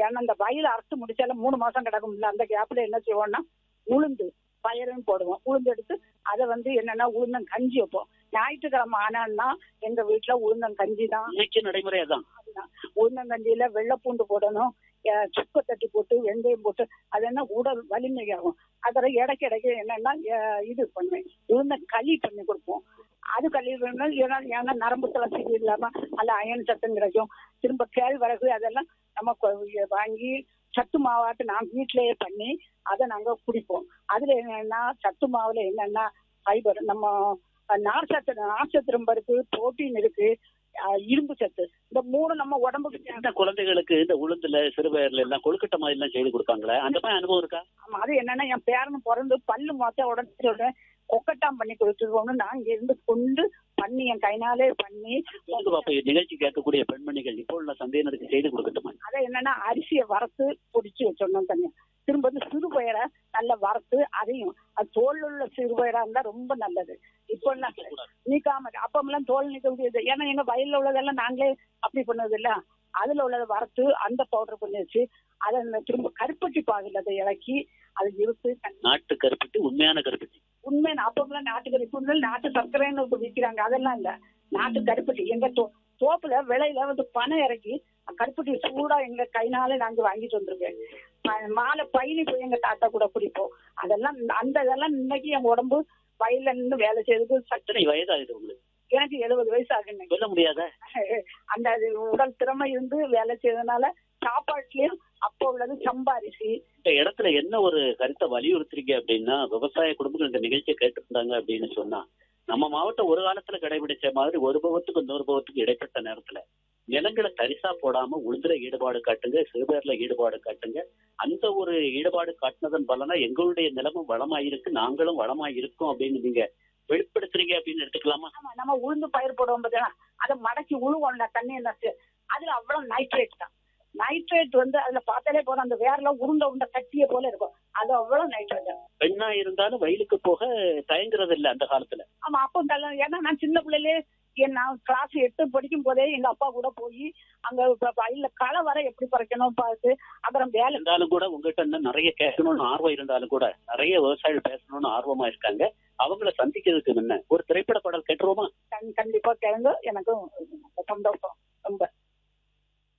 ஏன்னா அந்த வயல் அறுத்து முடிச்சாலும் மூணு மாசம் கிடக்கும்ல அந்த கேப்ல என்ன செய்வோம்னா உளுந்து பயிரும் போடுவோம் உளுந்து எடுத்து அதை வந்து என்னன்னா உளுந்தம் கஞ்சி வைப்போம் ஞாயிற்றுக்கிழமை ஆனான்னா எங்க வீட்டுல உளுந்தம் கஞ்சி தான் இன்னைக்கு நடைமுறை அதான் உளுந்தங்கஞ்சியில வெள்ளைப்பூண்டு போடணும் அஹ் சுக்கு தட்டி போட்டு வெந்தயம் போட்டு அது என்ன உடல் வலிமையாகும் அதில் இடைக்கு இடைக்கு என்னன்னா அஹ் இது பண்ணுவேன் உளுந்த களி பண்ணி கொடுப்போம் அது களி வேணும் ஏன்னா ஏன்னா நரம்பு தளர்ச்சி இல்லாம அல்ல அயன் சத்தம் கிடைக்கும் திரும்ப கேழ்வரகு அதெல்லாம் நம்ம கொ- வாங்கி சத்து மாவாட்டு நான் வீட்டிலேயே பண்ணி அதை நாங்க குடிப்போம் அதுல என்னன்னா சத்து மாவுல என்னன்னா ஃபைபர் நம்ம அஹ், நார் சத்து நார் சத்து ரொம்ப இருக்கு புரோட்டீன் இருக்கு அஹ், இரும்பு சத்து இந்த மூணு நம்ம உடம்புக்கு தேவை. இந்த குழந்தைகளுக்கு இந்த உளுந்துல சிறுபயர்ல எல்லாம் கொழுக்கட்டை மாதிரி எல்லாம் செய்து கொடுப்பாங்களே அந்த மாதிரி அனுபவம் இருக்கா ஆமா, அது என்னன்னா என் பேரன் பிறந்து பல்லு மொத்த உடனே சொல்றேன் கொக்கட்டாம் பண்ணி கொடுத்துருவோம்னு நான் இங்க இருந்து கொண்டு பண்ணி என் கைனாலே பண்ணி சொல்லுங்க பாப்பா நிகழ்ச்சி கேட்கக்கூடிய பெண்மணிகள் இப்போ உள்ள சந்தையினருக்கு செய்து கொடுக்கட்டுமா அதை என்னன்னா அரிசியை வறுத்து பொடிச்சு வச்சிடணும் தனியா திரும்ப வந்து சிறுபயரை நல்லா வறுத்து அதையும் அது தோல் உள்ள சிறுபயரா இருந்தா ரொம்ப நல்லது இப்போ எல்லாம் நீக்காம அப்பமெல்லாம் தோல் நீக்க முடியாது ஏன்னா எங்க வயல்ல உள்ளதெல்லாம் நாங்களே அப்படி பண்ணது இல்ல அதுல உள்ளதை வறுத்து அந்த பவுடர் பண்ணி வச்சு அதை இந்த திரும்ப கருப்பட்டி பாகுல அதை இறக்கி அதை இருத்து நாட்டு கருப்பட்டி உண்மையான கருப்பட்டி உண்மை அப்பமெல்லாம் நாட்டு கருப்பு நாட்டு சர்க்கரைன்னு இப்ப விக்கிறாங்க அதெல்லாம் இல்ல நாட்டு கருப்பட்டி எங்க தோ- தோப்புல விலையில வந்து பணம் இறக்கி கருப்பட்டி சூடா எங்க கைனால நாங்க வாங்கிட்டு வந்திருக்கேன் ம- மாலை பயணி போய் எங்க தாத்தா கூட குடிப்போம் அதெல்லாம் அந்த இதெல்லாம் இன்னைக்கு என் உடம்பு வயல்ல நின்று வேலை செய்யறதுக்கு சக்தி எத்தனை வயதாகுது உங்களுக்கு எனக்கு எழுபது வயசு ஆகுங்க சொல்ல முடியாத அந்த அது உடல் திறமை இருந்து வேலை செய்யறதுனால சாப்பாட்டுலயும் அப்போ உள்ளது சம்பாரிசி இந்த இடத்துல என்ன ஒரு கருத்தை வலியுறுத்துறீங்க அப்படின்னா விவசாய குடும்பங்கள் இந்த நிகழ்ச்சியை கேட்டிருந்தாங்க அப்படின்னு சொன்னா நம்ம மாவட்டம் ஒரு காலத்துல கடைபிடிச்ச மாதிரி ஒரு பவத்துக்கு இன்னொரு பவத்துக்கு இடைப்பட்ட நேரத்துல நிலங்களை தரிசா போடாம உளுந்துல ஈடுபாடு காட்டுங்க சிறுபேர்ல ஈடுபாடு காட்டுங்க அந்த ஒரு ஈடுபாடு காட்டினதன் பலனா எங்களுடைய நிலமும் வளமாயிருக்கு நாங்களும் வளமாயிருக்கோம் அப்படின்னு நீங்க வெளிப்படுத்துறீங்க அப்படின்னு எடுத்துக்கலாமா ஆமா நம்ம உளுந்து பயிர் போடுவோம் பார்த்தீங்கன்னா அதை மடக்கி உழுவோம்ல தண்ணி நட்டு அதுல அவ்வளவு நைட்ரேட் தான் நைட்ரேட் வந்து அதுல பார்த்தாலே போதும் அந்த வேர்ல உருண்டை உருண்டை கட்டிய போல இருக்கும் அது அவ்வளவு நைட்ரேட் பெண்ணா இருந்தாலும் வயலுக்கு போக தயங்குறது இல்ல அந்த காலத்துல ஆமா அப்போ கல்யாணம் ஏன்னா நான் சின்ன பிள்ளையிலே என் நான் கிளாஸ் எட்டு படிக்கும் போதே எங்க அப்பா கூட போய் அங்க ப- வயல்ல களை வர எப்படி பறிக்கணும் பார்த்து அப்புறம் வேலை இருந்தாலும் கூட உங்ககிட்ட இன்னும் நிறைய கேட்கணும்னு ஆர்வம் இருந்தாலும் கூட நிறைய விவசாயிகள் பேசணும்னு ஆர்வமா இருக்காங்க அவங்கள சந்திக்கிறதுக்கு முன்ன ஒரு திரைப்பட பாடல் கேட்டுருவோமா கண்- கண்டிப்பா கிழங்கு எனக்கும் சந்தோஷம்